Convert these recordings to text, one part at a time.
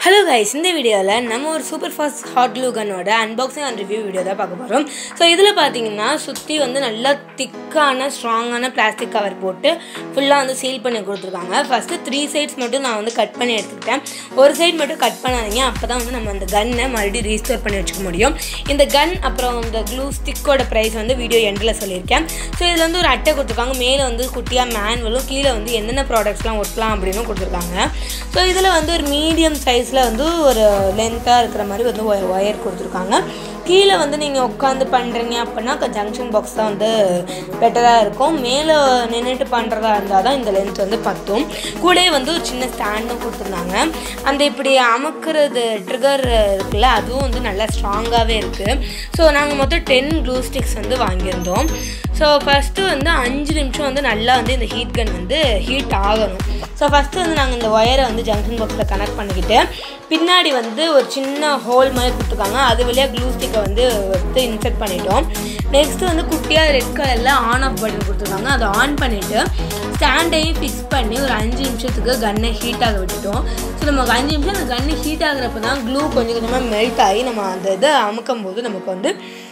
hello guys இந்த வீடியோவில் நம்ம ஒரு சூப்பர் ஃபாஸ்ட் ஹாட் க்ளூ கன்னோட அன்பாக்சிங் அண்ட் ரிவ்யூ வீடியோ தான் பார்க்க போகிறோம் ஸோ இதில் பார்த்தீங்கன்னா சுற்றி வந்து நல்லா திக்கான ஸ்ட்ராங்கான பிளாஸ்டிக் கவர் போட்டு ஃபுல்லாக வந்து சீல் பண்ணி கொடுத்துருக்காங்க ஃபஸ்ட்டு த்ரீ சைட்ஸ் மட்டும் நான் வந்து கட் பண்ணி எடுத்துக்கிட்டேன் ஒரு சைடு மட்டும் கட் பண்ணாதீங்க அப்போ தான் வந்து நம்ம அந்த கன்னை மறுபடியும் ரீஸ்டோர் பண்ணி வச்சுக்க முடியும் இந்த கன் அப்புறம் இந்த க்ளூ ஸ்டிக்கோட ப்ரைஸ் வந்து வீடியோ எண்டில் சொல்லியிருக்கேன் ஸோ இதில் வந்து ஒரு அட்டை கொடுத்துருக்காங்க மேலே வந்து குட்டியாக மேனுவலும் கீழே வந்து என்னென்ன ப்ராடக்ட்ஸ்லாம் ஒட்டலாம் அப்படின்னு கொடுத்துருக்காங்க ஸோ இதில் வந்து ஒரு மீடியம் சைஸில் வந்து ஒரு லென்த்தாக இருக்கிற மாதிரி வந்து ஒயர் கொடுத்துருக்காங்க கீழே வந்து நீங்கள் உட்காந்து பண்ணுறீங்க அப்படின்னா ஜங்ஷன் பாக்ஸ் தான் வந்து பெட்டராக இருக்கும் மேலே நின்றுட்டு பண்ணுறதா இருந்தால் தான் இந்த லென்த் வந்து பத்தும் கூடவே வந்து ஒரு சின்ன ஸ்டாண்டும் கொடுத்துருந்தாங்க அந்த இப்படி அமுக்கிறது ட்ரிகர் இருக்குல்ல அதுவும் வந்து நல்லா ஸ்ட்ராங்காகவே இருக்குது ஸோ நாங்கள் மொத்தம் டென் க்ளூ ஸ்டிக்ஸ் வந்து வாங்கியிருந்தோம் ஸோ ஃபஸ்ட்டு வந்து அஞ்சு நிமிஷம் வந்து நல்லா வந்து இந்த ஹீட் கன் வந்து ஹீட் ஆகணும் ஸோ ஃபஸ்ட்டு வந்து நாங்கள் இந்த ஒயரை வந்து ஜங்ஷன் பாக்ஸில் கனெக்ட் பண்ணிக்கிட்டு பின்னாடி வந்து ஒரு சின்ன ஹோல் மாதிரி கொடுத்துருக்காங்க அது வழியாக க்ளூ ஸ்டிக்கை வந்து எடுத்து இன்செர்ட் பண்ணிட்டோம் நெக்ஸ்ட்டு வந்து குட்டியாக ரெட் கலரில் ஆன் ஆஃப் பட்டன் கொடுத்துருக்காங்க அதை ஆன் பண்ணிவிட்டு ஸ்டாண்டையும் ஃபிக்ஸ் பண்ணி ஒரு அஞ்சு நிமிஷத்துக்கு கன்னை ஹீட் ஆக விட்டுட்டோம் ஸோ நமக்கு அஞ்சு நிமிஷம் அந்த கன்று ஹீட் ஆகுறப்ப தான் க்ளூ கொஞ்சம் கொஞ்சமாக மெல்ட் ஆகி நம்ம அந்த இதை அமுக்கும் போது நமக்கு வந்து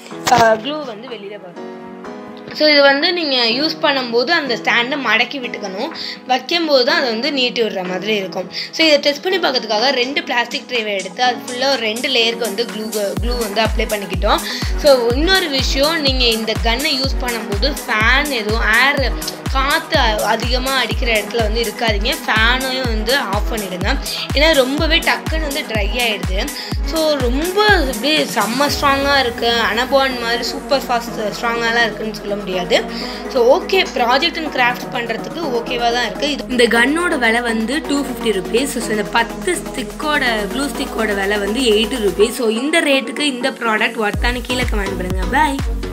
க்ளூ வந்து வெளியில் வரும் ஸோ இது வந்து நீங்கள் யூஸ் பண்ணும்போது அந்த ஸ்டாண்டை மடக்கி விட்டுக்கணும் வைக்கும்போது தான் அதை வந்து நீட்டி விடுற மாதிரி இருக்கும் ஸோ இதை டெஸ்ட் பண்ணி பார்க்கறதுக்காக ரெண்டு பிளாஸ்டிக் ட்ரேவை எடுத்து அது ஃபுல்லாக ஒரு ரெண்டு லேயருக்கு வந்து க்ளூ க்ளூ வந்து அப்ளை பண்ணிக்கிட்டோம் ஸோ இன்னொரு விஷயம் நீங்கள் இந்த கன்னை யூஸ் பண்ணும்போது ஃபேன் எதுவும் ஏர் காற்று அதிகமாக அடிக்கிற இடத்துல வந்து இருக்காதிங்க ஃபேனையும் வந்து ஆஃப் பண்ணிவிடுங்க ஏன்னா ரொம்பவே டக்குன்னு வந்து ட்ரை ஆகிடுது ஸோ ரொம்ப அப்படியே செம்ம ஸ்ட்ராங்காக இருக்குது அனபான் மாதிரி சூப்பர் ஃபாஸ்ட் ஸ்ட்ராங்காலாம் இருக்குதுன்னு சொல்ல முடியாது so okay project and craft பண்ணுறதுக்கு ஓகேவாக தான் இருக்குது இது இந்த கன்னோட விலை வந்து டூ ஃபிஃப்டி ருபீஸ் ஸோ இந்த பத்து ஸ்டிக்கோட ப்ளூ ஸ்டிக்கோட விலை வந்து எயிட்டி ருபீஸ் ஸோ இந்த ரேட்டுக்கு இந்த ப்ராடக்ட் ஒர்த்தான கீழே கமெண்ட் பண்ணுங்கள் பாய்